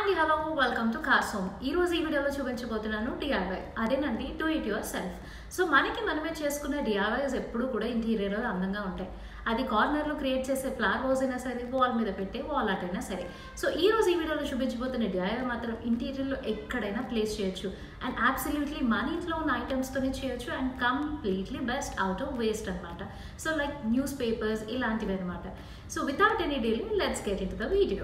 అండి hello welcome to Cars Home ఈ రోజు ఈ వీడియోలో చూపించబోతున్నాను డిఐవై అదేనండి do it yourself so మనకి మనమే చేసుకునే డిఐవైస్ ఎప్పుడు కూడా ఇంటీరియర్లో అందంగా ఉంటాయి అది కార్నర్లో క్రియేట్ చేసే ఫ్లవర్ హౌస్ అయినా సరే వాల్ మీద పెట్టే వాల్ ఆర్ట్ అయినా సరే సో ఈ రోజు ఈ వీడియోలో చూపించబోతున్న డిఐవై మాత్రం ఇంటీరియర్లో ఎక్కడైనా ప్లేస్ చేయొచ్చు అండ్ అబ్సల్యూట్లీ మన ఇంట్లో ఉన్న ఐటమ్స్తోనే చేయొచ్చు and completely best out of waste అనమాట సో లైక్ న్యూస్ పేపర్స్ ఇలాంటివి అనమాట so without any deal let's get into the video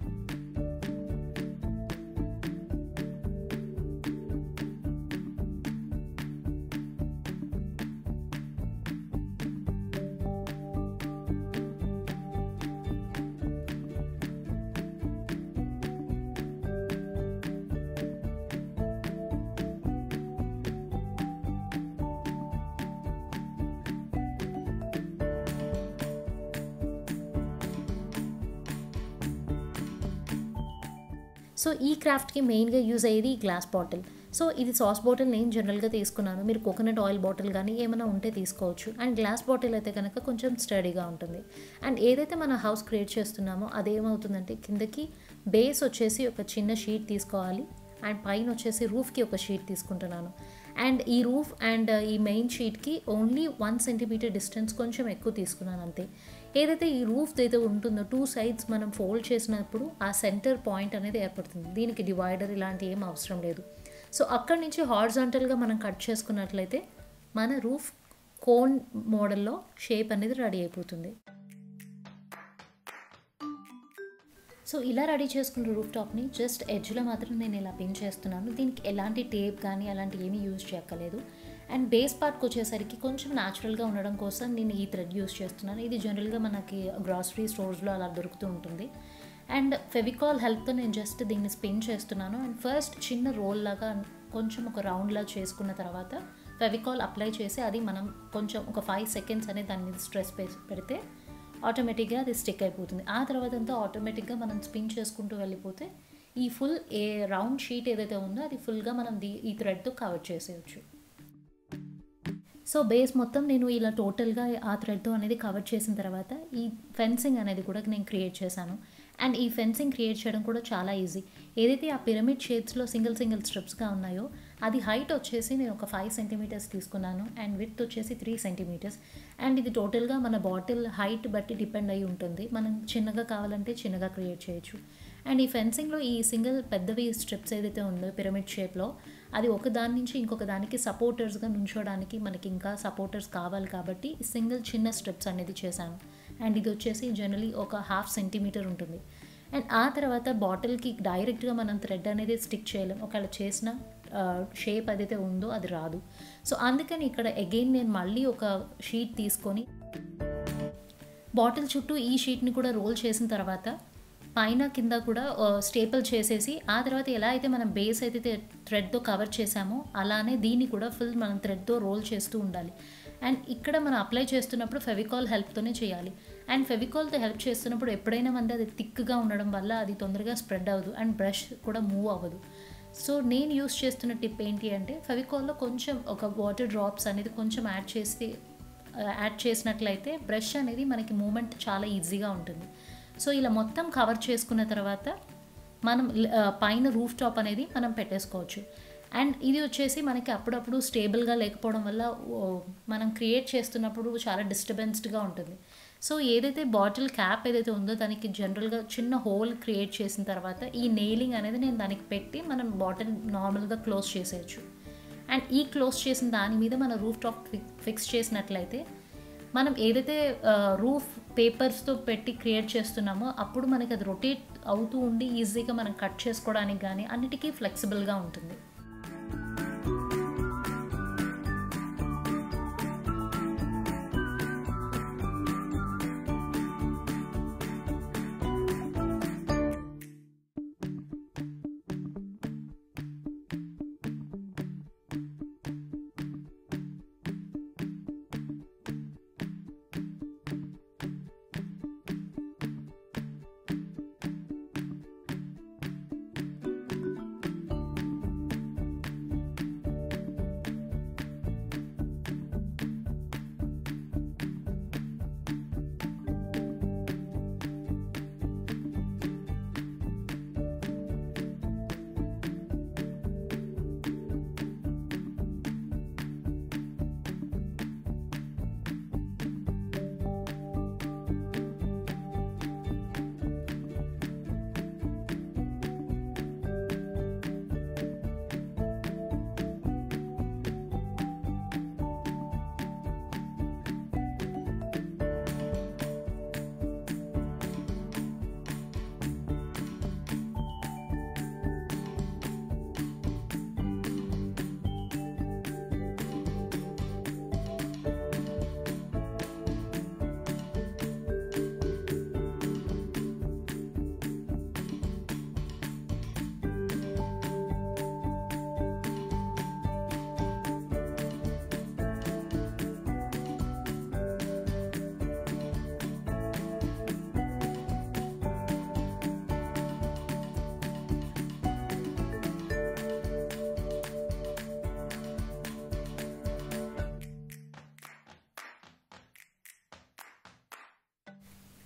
so ఈ క్రాఫ్ట్కి మెయిన్గా యూజ్ అయ్యేది ఈ గ్లాస్ బాటిల్ సో ఇది సాస్ బాటిల్ నేను జనరల్గా తీసుకున్నాను మీరు కోకోనట్ ఆయిల్ బాటిల్ కానీ ఏమైనా ఉంటే తీసుకోవచ్చు అండ్ గ్లాస్ బాటిల్ అయితే కనుక కొంచెం స్టడీగా ఉంటుంది అండ్ ఏదైతే మన హౌస్ క్రియేట్ చేస్తున్నామో అదేమవుతుందంటే కిందకి బేస్ వచ్చేసి ఒక చిన్న షీట్ తీసుకోవాలి అండ్ పైన వచ్చేసి రూఫ్కి ఒక షీట్ తీసుకుంటున్నాను అండ్ ఈ రూఫ్ అండ్ ఈ మెయిన్ షీట్కి ఓన్లీ వన్ సెంటీమీటర్ డిస్టెన్స్ కొంచెం ఎక్కువ తీసుకున్నాను అంతే ఏదైతే ఈ రూఫ్ అయితే ఉంటుందో టూ సైడ్స్ మనం ఫోల్డ్ చేసినప్పుడు ఆ సెంటర్ పాయింట్ అనేది ఏర్పడుతుంది దీనికి డివైడర్ ఇలాంటి ఏం అవసరం లేదు సో అక్కడి నుంచి హార్జాంటల్గా మనం కట్ చేసుకున్నట్లయితే మన రూఫ్ కోన్ మోడల్లో షేప్ అనేది రెడీ అయిపోతుంది సో ఇలా రెడీ చేసుకున్న రూఫ్ టాప్ని జస్ట్ ఎడ్జ్లో మాత్రం నేను ఇలా పిన్ చేస్తున్నాను దీనికి ఎలాంటి టేప్ కానీ అలాంటి ఏమీ యూజ్ చేయక్కలేదు అండ్ బేస్ పార్ట్కి వచ్చేసరికి కొంచెం న్యాచురల్గా ఉండడం కోసం నేను ఈ థ్రెడ్ యూజ్ చేస్తున్నాను ఇది జనరల్గా మనకి గ్రాసరీ స్టోర్స్లో అలా దొరుకుతూ ఉంటుంది అండ్ ఫెవికాల్ హెల్ప్తో నేను జస్ట్ దీన్ని స్పిన్ చేస్తున్నాను అండ్ ఫస్ట్ చిన్న రోల్ లాగా కొంచెం ఒక రౌండ్లా చేసుకున్న తర్వాత ఫెవికాల్ అప్లై చేసి అది మనం కొంచెం ఒక ఫైవ్ సెకండ్స్ అనేది దాని మీద స్ట్రెస్ పెడితే ఆటోమేటిక్గా అది స్టిక్ అయిపోతుంది ఆ తర్వాత అంతా ఆటోమేటిక్గా మనం స్పిన్ చేసుకుంటూ వెళ్ళిపోతే ఈ ఫుల్ ఏ రౌండ్ షీట్ ఏదైతే ఉందో అది ఫుల్గా మనం దీ ఈ థ్రెడ్తో కవర్ చేసేయచ్చు సో బేస్ మొత్తం నేను ఇలా టోటల్గా ఆ థ్రెడ్తో అనేది కవర్ చేసిన తర్వాత ఈ ఫెన్సింగ్ అనేది కూడా నేను క్రియేట్ చేశాను అండ్ ఈ ఫెన్సింగ్ క్రియేట్ చేయడం కూడా చాలా ఈజీ ఏదైతే ఆ పిరమిడ్ షేప్స్లో సింగిల్ సింగిల్ స్ట్రిప్స్గా ఉన్నాయో అది హైట్ వచ్చేసి నేను ఒక ఫైవ్ సెంటీమీటర్స్ తీసుకున్నాను అండ్ విత్ వచ్చేసి త్రీ సెంటీమీటర్స్ అండ్ ఇది టోటల్గా మన బాటిల్ హైట్ బట్టి డిపెండ్ అయి ఉంటుంది మనం చిన్నగా కావాలంటే చిన్నగా క్రియేట్ చేయొచ్చు అండ్ ఈ ఫెన్సింగ్లో ఈ సింగిల్ పెద్దవి స్ట్రిప్స్ ఏదైతే ఉందో పిరమిడ్ షేప్లో అది ఒక దాని నుంచి ఇంకొక దానికి సపోర్టర్స్గా నుంచోడానికి మనకి ఇంకా సపోర్టర్స్ కావాలి కాబట్టి సింగిల్ చిన్న స్ట్రిప్స్ అనేది చేశాను అండ్ ఇది వచ్చేసి జనరలీ ఒక హాఫ్ సెంటీమీటర్ ఉంటుంది అండ్ ఆ తర్వాత బాటిల్కి డైరెక్ట్గా మనం థ్రెడ్ అనేది స్టిక్ చేయలేం ఒకవేళ చేసిన షేప్ ఏదైతే ఉందో అది రాదు సో అందుకని ఇక్కడ అగైన్ నేను మళ్ళీ ఒక షీట్ తీసుకొని బాటిల్ చుట్టూ ఈ షీట్ని కూడా రోల్ చేసిన తర్వాత పైన కింద కూడా స్టేపుల్ చేసేసి ఆ తర్వాత ఎలా అయితే మనం బేస్ అయితే థ్రెడ్తో కవర్ చేసామో అలానే దీన్ని కూడా ఫుల్ మనం థ్రెడ్తో రోల్ చేస్తూ ఉండాలి అండ్ ఇక్కడ మనం అప్లై చేస్తున్నప్పుడు ఫెవికాల్ హెల్ప్తోనే చేయాలి అండ్ ఫెవికాల్తో హెల్ప్ చేస్తున్నప్పుడు ఎప్పుడైనా మంది అది థిక్గా ఉండడం వల్ల అది తొందరగా స్ప్రెడ్ అవ్వదు అండ్ బ్రష్ కూడా మూవ్ అవ్వదు సో నేను యూస్ చేస్తున్న టిప్ ఏంటి అంటే ఫెవికాల్లో కొంచెం ఒక వాటర్ డ్రాప్స్ అనేది కొంచెం యాడ్ చేసి యాడ్ చేసినట్లయితే బ్రష్ అనేది మనకి మూమెంట్ చాలా ఈజీగా ఉంటుంది సో ఇలా మొత్తం కవర్ చేసుకున్న తర్వాత మనం పైన రూఫ్ టాప్ అనేది మనం పెట్టేసుకోవచ్చు అండ్ ఇది వచ్చేసి మనకి అప్పుడప్పుడు స్టేబుల్గా లేకపోవడం వల్ల మనం క్రియేట్ చేస్తున్నప్పుడు చాలా డిస్టర్బెన్స్డ్గా ఉంటుంది సో ఏదైతే బాటిల్ క్యాప్ ఏదైతే ఉందో దానికి జనరల్గా చిన్న హోల్ క్రియేట్ చేసిన తర్వాత ఈ నెయిలింగ్ అనేది నేను దానికి పెట్టి మనం బాటిల్ నార్మల్గా క్లోజ్ చేసేయచ్చు అండ్ ఈ క్లోజ్ చేసిన దాని మీద మన రూఫ్ టాప్ ఫిక్స్ చేసినట్లయితే మనం ఏదైతే రూఫ్ పేపర్స్తో పెట్టి క్రియేట్ చేస్తున్నామో అప్పుడు మనకి అది రొటేట్ అవుతూ ఉండి ఈజీగా మనం కట్ చేసుకోవడానికి కానీ అన్నిటికీ ఫ్లెక్సిబుల్గా ఉంటుంది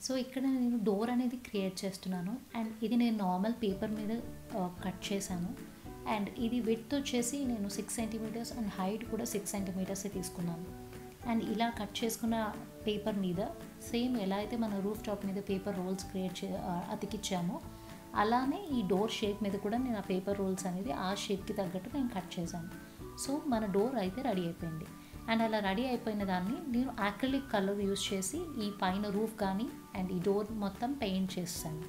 సో ఇక్కడ నేను డోర్ అనేది క్రియేట్ చేస్తున్నాను అండ్ ఇది నేను నార్మల్ పేపర్ మీద కట్ చేశాను అండ్ ఇది విడ్త్ వచ్చేసి నేను సిక్స్ సెంటీమీటర్స్ అండ్ హైట్ కూడా సిక్స్ సెంటీమీటర్స్ తీసుకున్నాను అండ్ ఇలా కట్ చేసుకున్న పేపర్ మీద సేమ్ ఎలా అయితే మన రూఫ్ టాప్ మీద పేపర్ రోల్స్ క్రియేట్ చే అతికిచ్చామో అలానే ఈ డోర్ షేప్ మీద కూడా నేను ఆ పేపర్ రోల్స్ అనేది ఆ షేప్కి తగ్గట్టు నేను కట్ చేశాను సో మన డోర్ అయితే రెడీ అయిపోయింది అండ్ అలా రెడీ అయిపోయిన దాన్ని నేను యాక్రిలిక్ కలర్ యూస్ చేసి ఈ పైన రూఫ్ కానీ అండ్ ఈ డోర్ మొత్తం పెయింట్ చేస్తాను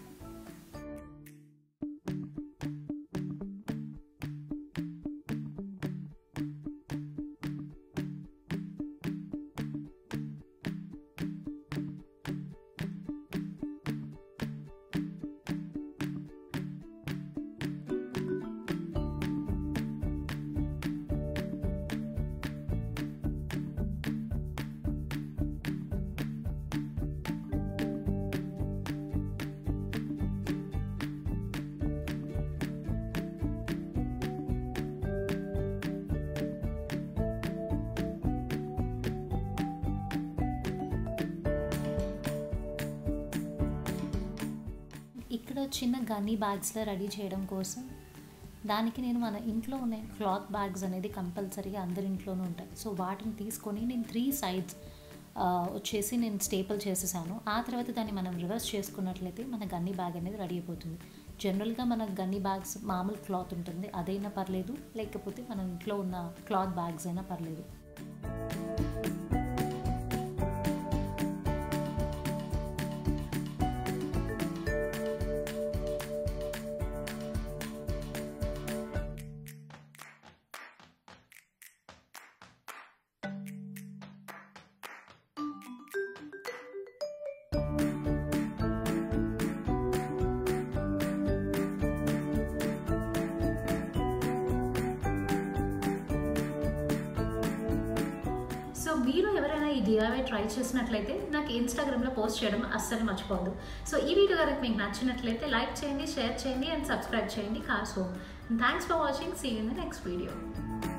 ఇక్కడ చిన్న గన్నీ బ్యాగ్స్లో రెడీ చేయడం కోసం దానికి నేను మన ఇంట్లో ఉన్న క్లాత్ బ్యాగ్స్ అనేది కంపల్సరీగా అందరి ఇంట్లోనూ ఉంటాయి సో వాటిని తీసుకొని నేను త్రీ సైడ్స్ వచ్చేసి నేను స్టేపుల్ చేసేసాను ఆ తర్వాత దాన్ని మనం రివర్స్ చేసుకున్నట్లయితే మన గన్నీ బ్యాగ్ అనేది రెడీ అయిపోతుంది జనరల్గా మన గన్నీ బ్యాగ్స్ మామూలు క్లాత్ ఉంటుంది అదైనా పర్లేదు లేకపోతే మన ఇంట్లో ఉన్న క్లాత్ బ్యాగ్స్ అయినా పర్లేదు సో మీరు ఎవరైనా ఈ డిఐవై ట్రై చేసినట్లయితే నాకు ఇన్స్టాగ్రామ్లో పోస్ట్ చేయడం అస్సలు మర్చిపోవద్దు సో ఈ వీడియో కనుక మీకు నచ్చినట్లయితే లైక్ చేయండి షేర్ చేయండి అండ్ సబ్స్క్రైబ్ చేయండి Cars Home thanks for watching see in the next video